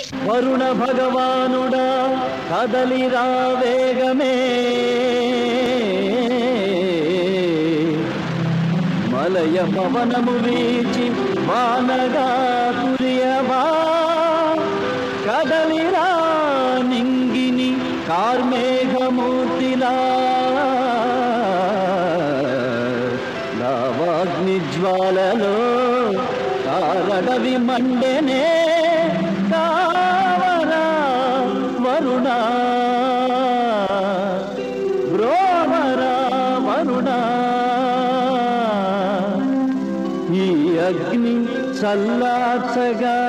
వరుణ భగవానుడా కదలిరా వేగమే మలయ పవనము వీచి వానగా కురియవా కదలిరా నింగిని కార్మేఘమూర్తిలా లావాగ్ని జ్వాలలో కారడవి మండెనే కావరా వరుణ బ్రోవరా వరుణ ఈ అగ్ని చల్లార్చగా